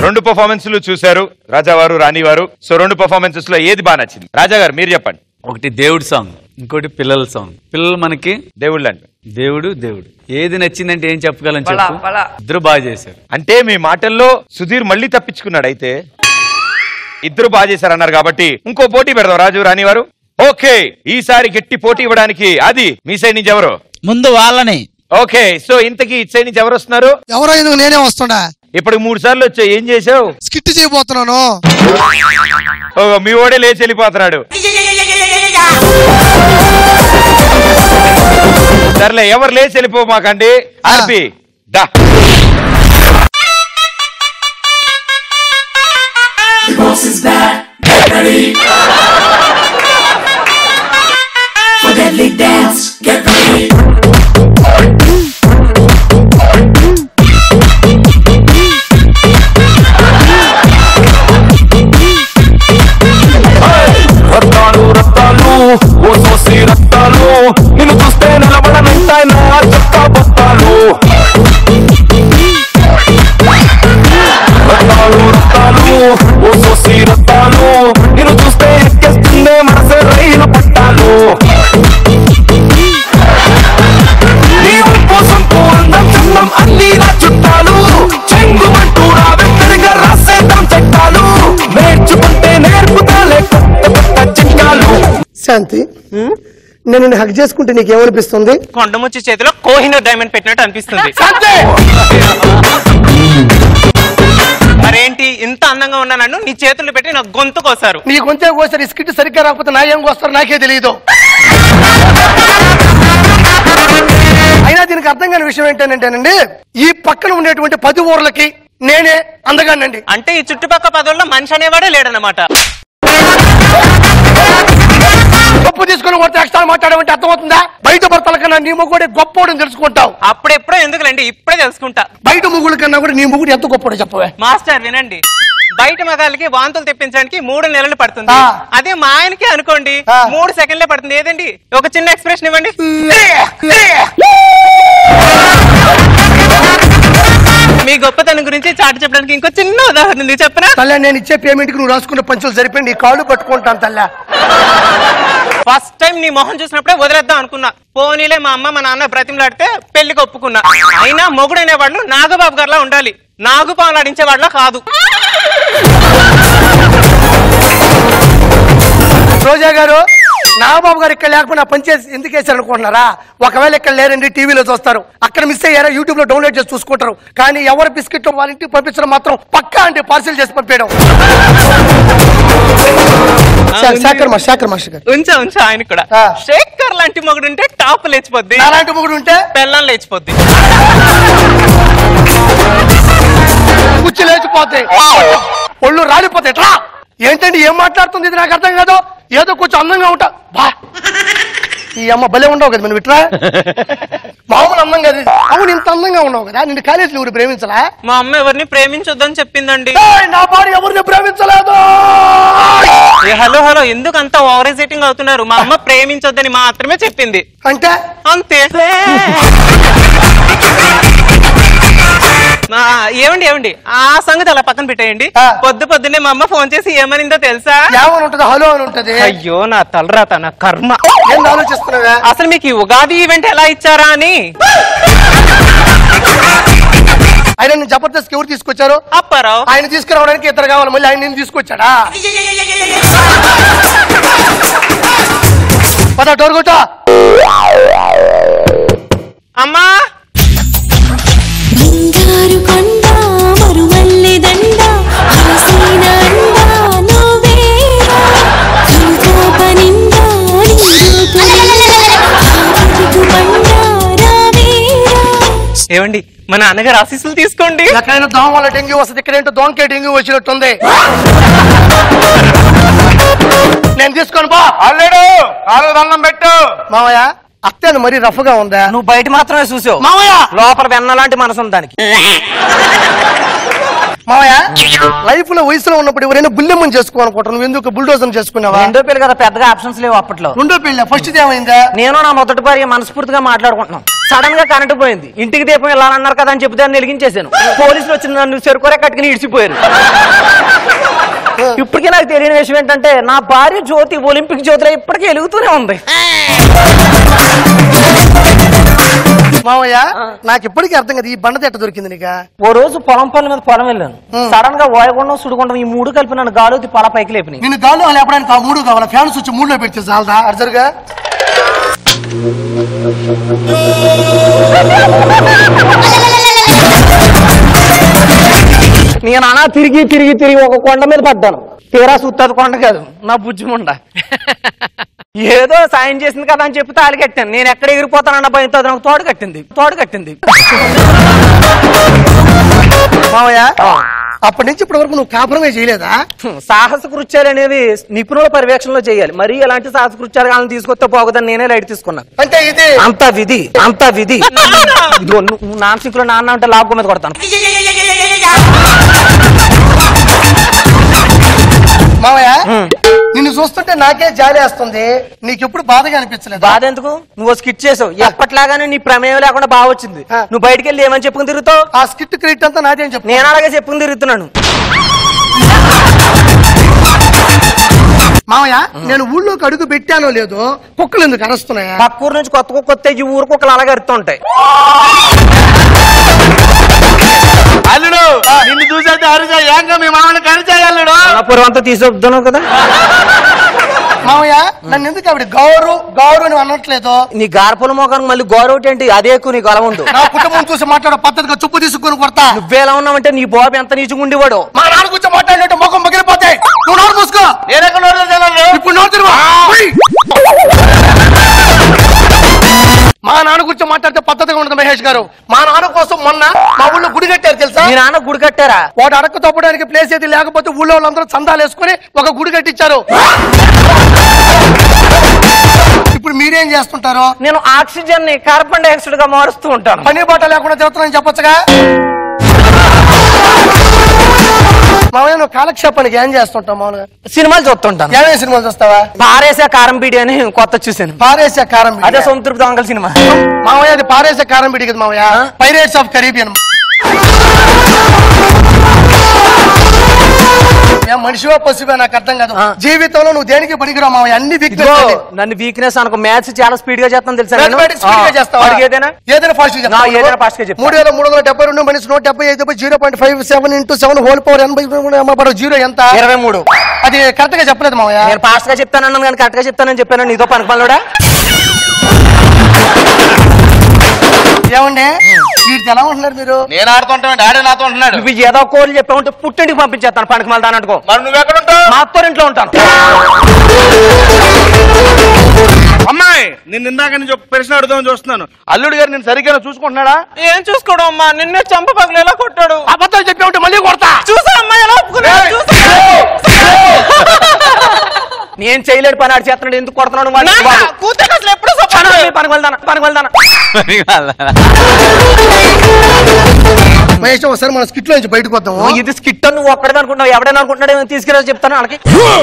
రెండు పర్ఫార్మెన్స్లు చూశారు రాజావారు రాణివారు సో రెండు పర్ఫార్మెన్సెస్ లో ఏది బాగా నచ్చింది రాజా గారు మీరు చెప్పండి ఒకటి దేవుడి సాంగ్ ఇంకోటి పిల్లల సాంగ్ పిల్లలు మనకి దేవుళ్ళు అంటే దేవుడు దేవుడు ఏది నచ్చిందంటే ఏం చెప్పగలని పలా, చెప్పు పలా. ఇద్దరు బాగా చేశారు అంటే మీ మాటల్లో సుధీర్ మళ్ళీ తప్పించుకున్నాడు అయితే ఇద్దరు బాగా చేశారు అన్నారు కాబట్టి ఇంకో పోటీ పెడదాం రాజు రాణి వారు ఓకే ఈసారి గట్టి పోటీ ఇవ్వడానికి అది మీ సైడ్ నుంచి ఎవరు ముందు వాళ్ళని ఓకే సో ఇంతకీ ఇటు సైడ్ నుంచి ఎవరు వస్తున్నారు ఎవరో ఎందుకు నేనే వస్తుండా ఇప్పుడు మూడు సార్లు వచ్చావు ఏం చేసావు స్కిట్ చేయబోతున్నాను ఓ, మీ ఓడే లేచి వెళ్ళిపోతున్నాడు సర్లే ఎవరు లేచి వెళ్ళిపో మాకండి ఆర్పి దా boss is back. Get ready. For deadly dance, get ready. Rattalu Rattalu ఓ సోసి రత్తాలు నిన్ను చూస్తే నిలబడనంటాయి నా చెక్క బత్తాలు రత్తాలు రత్తాలు ఓ సోసి రత్తాలు నిన్ను చూస్తే ఎక్కేస్తుందే మనసే రైలు పట్టాలు నీ వంపు సొంపు అందం చందం అన్ని నా చుట్టాలు చెంగుమంటూ నా వెంటనే రాసేద్దాం చట్టాలు నేర్చుకుంటే నేర్పుతాలే కొత్త కొత్త చిట్కాలు శాంతి నేను నిన్ను హక్ చేసుకుంటే నీకేమనిపిస్తుంది కొండముచ్చి చేతిలో కోహినూర్ డైమండ్ పెట్టినట్టు అనిపిస్తుంది మరేంటి ఇంత అందంగా ఉన్నా నన్ను నీ చేతులు పెట్టి నా గొంతు కోసారు నీ గొంతే కోసారు ఈ స్కిట్ సరిగ్గా రాకపోతే నా ఏం కోస్తారు నాకే తెలియదు అయినా దీనికి అర్థం కాని విషయం ఏంటంటేనండి ఈ పక్కన ఉండేటువంటి పది ఊర్లకి నేనే అందగానండి అంటే ఈ చుట్టుపక్కల పదవుల్లో మనిషి అనేవాడే లేడనమాట గొప్ప తీసుకుని కొడితే ఎక్స్ట్రా మాట్లాడమంటే అర్థమవుతుందా బయట భర్తల కన్నా నీ మొగుడే గొప్పోడని తెలుసుకుంటావు అప్పుడెప్పుడో ఎందుకులేండి ఇప్పుడే తెలుసుకుంటా బయట ముగ్గుల కన్నా కూడా నీ మొగుడు ఎంత గొప్పోడో చెప్పవే మాస్టర్ వినండి బయట మగాళ్ళకి వాంతులు తెప్పించడానికి మూడు నెలలు పడుతుంది ఆ. అదే మా ఆయనకి అనుకోండి ఆ. మూడు సెకండ్లే పడుతుంది ఏదండి ఒక చిన్న ఎక్స్ప్రెషన్ ఇవ్వండి మీ గొప్పతనం గురించి చాటి చెప్పడానికి ఇంకో చిన్న ఉదాహరణ ఉంది చెప్పనా తల్లా నేను ఇచ్చే పేమెంట్ కి నువ్వు రాసుకున్న పంచులు సరిపోయి నీ కాళ్ళు పట్టుకుంటాను తల్లా ఫస్ట్ టైం నీ మొహం చూసినప్పుడే వదిలేద్దాం అనుకున్నా పోనీలే మా అమ్మ మా నాన్న బ్రతిమలాడితే పెళ్లికి ఒప్పుకున్నా అయినా మొగుడనే వాళ్ళు నాగబాబు గారిలా ఉండాలి నాగు పాలాడించే వాళ్ళ కాదు రోజా గారు నాగబాబు గారు ఇక్కడ లేకపోయినా పని చేసి ఎందుకు వేసారు అనుకుంటున్నారా ఒకవేళ ఇక్కడ లేరండి టీవీలో చూస్తారు అక్కడ మిస్ అయ్యారా యూట్యూబ్ లో డౌన్లోడ్ చేసి చూసుకుంటారు కానీ ఎవరి బిస్కెట్ వాళ్ళ ఇంటికి పంపించడం మాత్రం పక్కా అంటే పార్సిల్ చేసి పంపించడం శా- శాఖర్ మాస్టర్ శాఖర్ మాస్టర్ గారు ఉంచా ఉంచా ఆయన కూడా ఆ. శేఖర్ లాంటి మొగుడు ఉంటే టాప్ లేచిపోద్ది నాలాంటి ముగ్గురు ఉంటే పెళ్ళం లేచిపోద్ది కుచ్చి లేచిపోతాయి ఒళ్ళు రాలిపోతాయి ఎట్లా ఏంటండి ఏం మాట్లాడుతుంది ఇది నాకు అర్థం కాదు ఏదో కొంచెం అందంగా ఉంటా బా ఈ అమ్మ భలే ఉండవు కదా మనం ఇట్లా మామూలు అందం కదా ఇది. అవును ఇంత అందంగా ఉన్నావు కదా నిన్ను కాలేజీలో ఊరు ప్రేమించలా మా అమ్మ ఎవరిని ప్రేమించొద్దని చెప్పిందండి ఏయ్, నా భార్య ఎవరిని ప్రేమించలేదు ఏ, హలో హలో ఎందుకు అంత ఓవరైజేటింగ్ అవుతున్నారు మా అమ్మ ప్రేమించొద్దని మాత్రమే చెప్పింది అంటే అంతే మా- ఏమండి ఏమండి ఆ సంగతి అలా పక్కన పెట్టేయండి ఆ. పొద్దు పొద్దున్నే మా అమ్మ ఫోన్ చేసి ఏమనిందో తెలుసా ఏమని ఉంటది హలో అని ఉంటది అయ్యో నా తలరాత నా కర్మ ఏం ఆలోచిస్తున్నావా అసలు మీకు ఈ ఉగాది ఈవెంట్ ఎలా ఇచ్చారా అని ఆయన నేను జబర్దస్త్ ఎవరు తీసుకొచ్చారు అప్పారావు ఆయన తీసుకురావడానికి ఇద్దరు కావాలి మళ్ళీ ఆయన నేను తీసుకొచ్చాడా పద డోర్ కొట్టా అమ్మా బంగారు కొండ మరుమల్లె దండ అలసిన అండ నువ్వేరా కనుకోప నిండా నిండు ఏమండి మా నాన్నగారు ఆశీస్సులు తీసుకోండి ఎక్కడైనా దోమ వల్ల డెంగ్యూ వస్తుంది ఇక్కడేంటో దోమకే డెంగ్యూ వచ్చినట్టుంది నేను తీసుకొని బా అల్లుడు కాలు దండం పెట్టు మామయ్య అత్తేను మరీ రఫ్ గా ఉందా నువ్వు బయట మాత్రమే చూసావు మామయ్య లోపల వెన్న లాంటి మనసు ఉంది దానికి మావయ్య లైఫ్ లో వయసులో ఉన్నప్పుడు ఎవరైనా బుల్లెమ్మని చేసుకోవాలనుకుంటాను నువ్వు ఎందుకు బుల్డోజర్ చేసుకున్నావా రెండో పెళ్లి కదా పెద్దగా ఆప్షన్స్ లేవు అప్పట్లో రెండో పెళ్ళి ఫస్ట్ ఏమైందా నేను నా మొదటి భార్య మనస్ఫూర్తిగా మాట్లాడుకుంటున్నాం సడన్ గా కరెంట్ పోయింది ఇంటికి దీపం ఇలా అన్నారు కదా అని చెప్పి దాన్ని వెలిగించేశాను పోలీసులు వచ్చి నన్ను చెరుకోరే కట్టుకుని ఇడిచిపోయారు ఇప్పటికీ నాకు తెలియని విషయం ఏంటంటే నా భార్య జ్యోతి ఒలింపిక్ జ్యోతిలో ఇప్పటికీ వెలుగుతూనే ఉంది మావయ్య నాకు ఇప్పటికీ అర్థం కదా ఈ బండ ఎట్ట దొరికింది నీకా ఓ రోజు పొలం పనుల మీద పొలం వెళ్ళాను సడన్ గా ఓయగుండం సుడిగుండం ఈ మూడు కలిపి నన్ను గాలోతి పొల పైకి లేపినాయి నిన్ను గాల్లో లేపడానికి ఆ మూడు కావాలా ఫ్యాన్స్ వచ్చి మూడులో పెడితే చాలదా అర్జరుగా నేను అలా తిరిగి తిరిగి తిరిగి ఒక కొండ మీద పడ్డాను తీరా సుత్తది కొండ కాదు నా బుజ్జిముండ ఏదో సాయం చేసింది కదా అని చెప్పి తాళి కట్టాను నేను ఎక్కడ ఎగిరిపోతానన్న భయంతో అది నాకు తోడు కట్టింది తోడు కట్టింది మావయ్య అప్పటి నుంచి ఇప్పటి వరకు నువ్వు కాపురమే చేయలేదా సాహస కృత్యాలు అనేవి నిపుణుల పర్యవేక్షణలో చేయాలి మరి ఎలాంటి సాహస కృత్యాలు వాళ్ళని తీసుకొస్తే పోగదని నేనే లైట్ తీసుకున్నాను అంటే ఇది అంత విధి అంత విధి ఇదిగో నువ్వు నాన్ సింక్ లో నాన్న అంటే లాభం మీద కొడతాను మావయ్య నిన్ను చూస్తుంటే నాకే జాలి వేస్తుంది నీకు ఎప్పుడు బాధగా అనిపించలేదు బాధ ఎందుకు నువ్వు స్కిట్ చేసావు ఎప్పట్లాగానే నీ ప్రమేయం లేకుండా బాగా వచ్చింది ఆ. నువ్వు బయటికి వెళ్ళి ఏమని చెప్పుకుని తిరుగుతావు ఆ స్కిట్ క్రెడిట్ అంతా నాదే అని చెప్పు నేను అలాగే చెప్పుకుని తిరుగుతున్నాను మావయ్య నేను ఊళ్ళోకి అడుగు పెట్టానో లేదో కుక్కలు ఎందుకు అరుస్తున్నాయా పక్క ఊరు నుంచి కొత్త కుక్క వస్తే ఈ ఊరు కుక్కలు అలాగే అరుతూ ఉంటాయి అల్లుడు నిన్ను చూసేది అరుసా ఏంగా మీ మామని కరిచాయి అల్లుడు అన్నపురం అంతా తీసుకొద్దాను కదా మావయ్య నన్ను ఎందుకు ఆవిడ గౌరు గౌరు అని అనట్లేదు నీ గార్పల మోకానికి మళ్ళీ గౌరవం ఏంటి అదే ఎక్కువ నీ గొలవ ఉండు నా కుటుంబం చూసి మాట్లాడే పద్ధతిగా చుప్పు తీసుకొని కొడతా నువ్వేలా ఉన్నావంటే నీ బాబు ఎంత నీచుగా ఉండేవాడు మా నాన్న కూర్చో మాట్లాడినట్టు ముఖం పగిలిపోతాయి నువ్వు నోరు మూసుకో నేనెక్కడ నోడలేదు ఇప్పుడు నోరు తెరువు. ఉయ్. మా నాన్న కూర్చో మాట్లాడితే పద్ధతిగా ఉండదు మహేష్ గారు మా నాన్న కోసం మొన్న మా ఊళ్ళో గుడి కట్టారు తెలుసా మీ నాన్న గుడి కట్టారా వాడు అడక్క తప్పడానికి ప్లేస్ ఏది లేకపోతే ఊళ్ళో వాళ్ళందరూ చందాలు వేసుకుని ఒక గుడి కట్టించారు ఇప్పుడు మీరేం చేస్తుంటారు నేను ఆక్సిజన్ ని కార్బన్ డైఆక్సైడ్ గా మారుస్తూ ఉంటాను పని బాట లేకుండా తిరుగుతున్నాను చెప్పొచ్చుగా మామయ్య నువ్వు కాలక్షేపానికి ఏం చేస్తుంటావు మామూలుగా సినిమాలు చూస్తుంటాను ఏమేమి సినిమాలు చూస్తావా పారేసే కారం బీడి అని కొత్త చూశాను పారేసే కారం బిడి. అదే సముద్రపు దొంగల సినిమా మామయ్య అది పారేసే కారం బిడి కదా మామయ్య పైరేట్స్ ఆఫ్ కరీబియన్ ఏ మనిషివా పశువా నాకు అర్థం కాదు ఆ. జీవితంలో నువ్వు దేనికి పనికిరావు మామయ్య అన్ని ఇదిగో వీక్నెస్ నన్ను వీక్నెస్ అనుకో మ్యాథ్స్ చాలా స్పీడ్ గా చేస్తాను తెలుసా నేను? Mathematics speed గా ఆ, చేస్తావా? వాడికి ఏదైనా ఏదైనా ఫాస్ట్ నా ఏదైనా fast గా చెప్తా. మూడు వేల మూడు వందల డెబ్బై రెండు మైనస్ నూట డెబ్బై ఐదు zero point five seven into seven whole power ఎనభై జీరో ఎంత ఇరవై మూడు అది కరెక్ట్ గా చెప్పలేదు మామయ్య నేను ఫాస్ట్ గా చెప్తానన్నాను కానీ కరెక్ట్ గా చెప్తానని చెప్పాను నీతో పనికి పనులుడా ఏమండి వీడికి ఎలా ఉంటున్నారు మీరు నేను ఆడుతుంటాను డాడీ నాతో ఉంటున్నాడు నువ్వు ఏదో కోళ్ళు చెప్పావంటే పుట్టింటికి పంపించేస్తాను పనికి మళ్ళీ అనుకో మరి నువ్వు ఎక్కడ ఉంటావు మా అత్తో ఇంట్లో ఉంటాను అమ్మాయి నేను ఇందాక నుంచి ఒక ప్రశ్న అడుగుదామని చూస్తున్నాను అల్లుడు గారు నేను సరిగ్గా చూసుకుంటున్నాడా ఏం చూసుకోవడం అమ్మా నిన్నే చంప పగలు ఎలా కొట్టాడు అబద్ధాలు చెప్పి ఉంటే మళ్ళీ కొడతా చూసా అమ్మా ఎలా ఒప్పుకున్నాడు చూసా నేను చేయలేడు పని ఆడు చేస్తున్నాడు ఎందుకు కొడుతున్నాడు వాడిని? నాన్న, బాబు. కూతురు అసలు ఎప్పుడు చనా, సపోర్ట్ నీ పనికి వెళ్దాను పనికి వెళ్దాను మహేష్ ఒకసారి మన స్కిట్ లో నుంచి బయటకు వద్దాము ఇది స్కిట్ అని నువ్వు ఒక్కడే అనుకుంటున్నావు ఎవడైనా అనుకుంటున్నాడు తీసుకురా చెప్తాను వాళ్ళకి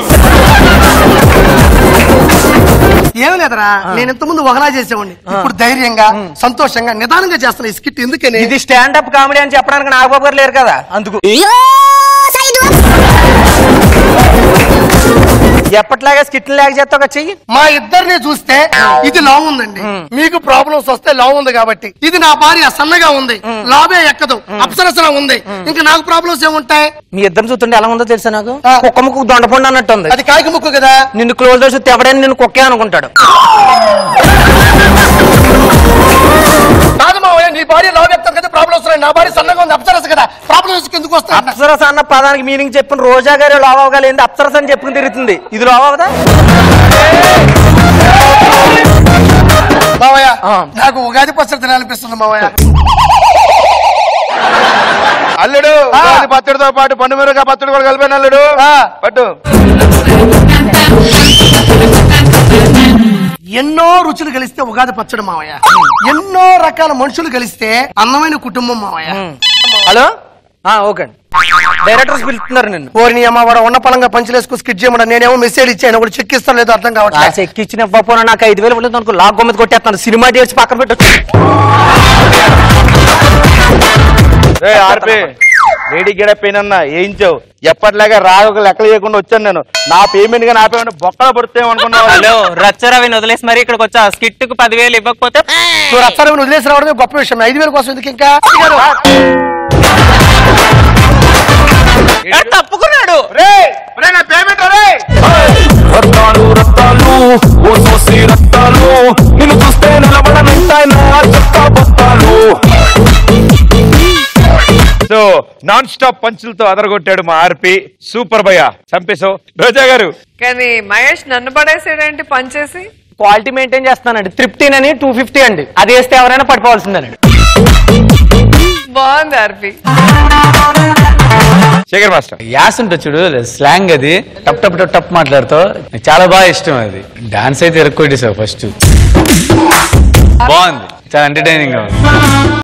ఏం లేదరా నేను ఇంత ముందు ఒకలా చేసేవాడిని ఇప్పుడు ధైర్యంగా సంతోషంగా నిదానంగా చేస్తాను ఈ స్కిట్ ఎందుకని ఇది స్టాండప్ కామెడీ అని చెప్పడానికి నాగబాబు గారు లేరు కదా అందుకు ఎప్పట్లాగా స్కిట్లు లేక చేస్తావు కదా చెయ్యి మా ఇద్దరిని చూస్తే ఇది లావు ఉందండి మీకు ప్రాబ్లమ్స్ వస్తే లావు ఉంది కాబట్టి ఇది నా భార్య సన్నగా ఉంది లావే ఎక్కదు అప్సరసలా ఉంది ఇంకా నాకు ప్రాబ్లమ్స్ ఏముంటాయి మీ ఇద్దరు చూస్తుంటే ఎలా ఉందో తెలుసా నాకు ఆ. కుక్క ముక్కు దొండపండు అన్నట్టు ఉంది అది కాకి ముక్కు కదా నిన్ను క్లోజ్ చేసి ఎవడైనా నిన్ను కుక్కే అనుకుంటాడు కాదు మావయ్య నీ భార్య లావు ఎక్కదు కదా ప్రాబ్లమ్స్ ఉన్నాయి నా భార్య సన్నగా ఉంది అప్సరస కదా ప్రాబ్లమ్స్ ఎందుకు వస్తాయి అప్సరస అన్న పదానికి మీనింగ్ చెప్పిన రోజా గారు లోవగలేదు అప్సరస అని చెప్పుకుని తిరుగుతుంది ఇది లోవదా మావయ్య ఆ. నాకు ఉగాది పచ్చడి తినాలనిపిస్తుంది మావయ్య అల్లుడు ఉగాది పచ్చడితో పాటు పండు మిరగా పచ్చడి కూడా కలిపాను అల్లుడు పట్టు ఎన్నో రుచులు కలిస్తే ఉగాది పచ్చడి మావయ్య ఎన్నో రకాల మనుషులు కలిస్తే అందమైన కుటుంబం మావయ్య హలో ఆ, ఓకే అండి డైరెక్టర్స్ పిలుస్తున్నారు నిన్ను ఓరిని అమ్మ వాడు ఉన్న పలంగా పంచులేసుకుని స్కిట్ చేయమన్నా నేనేమో మెసేజ్ ఇచ్చాను ఒకటి చెక్ ఇస్తాను లేదో అర్థం ఆ కావట్లేదు చెక్ ఇచ్చిన ఇవ్వకపోయినా నాకు ఐదు వేలు ఇవ్వలేదు అనుకో లాక్ గొమ్మది కొట్టేస్తాను సినిమా డేట్స్ పక్కన పెట్టొచ్చు ఆర్పి లేడీ గెడప్ అయినన్నా వేయించావు ఎప్పటిలాగా రాగొక లెక్కలు చేయకుండా వచ్చాను నేను నా పేమెంట్ గా నా పేమెంట్ బొక్కల పడుతాం అనుకున్నావు హలో రచ్చరవిని వదిలేసి మరి ఇక్కడికి వచ్చా స్కిట్ కు పదివేలు ఇవ్వకపోతే నువ్వు రత్తారని వదిలేసి రావడమే గొప్ప విషయం ఐదు వేల కోసం ఎందుకు ఇంకా ఏ, తప్పుకున్నాడు రత్తాలు రత్తాలు ఓ సోసి రత్తాలు నిన్ను చూస్తే నిలబడనంటాయి నా చెత్త బత్తాలు సో నాన్ స్టాప్ పంచులతో అదరగొట్టాడు మా ఆర్పి సూపర్ భయ చంపేశావు రోజా గారు కానీ మహేష్ నన్ను పడేసాడేంటి పనిచేసి క్వాలిటీ మెయింటైన్ చేస్తానండి త్రిప్టీన్ అని టూ ఫిఫ్టీ అండి అది వేస్తే ఎవరైనా పడిపోవాల్సిందండి బాగుంది ఆర్పి శేఖర్ మాస్టర్ యాస్ ఉంటుంది చూడు స్లాంగ్ అది టప్ టప్ టప్ టప్ మాట్లాడుతావు నాకు చాలా బాగా ఇష్టం అది డాన్స్ అయితే ఎరక్కొట్టేసావు ఫస్ట్ బాగుంది చాలా ఎంటర్టైనింగ్ గా ఉంది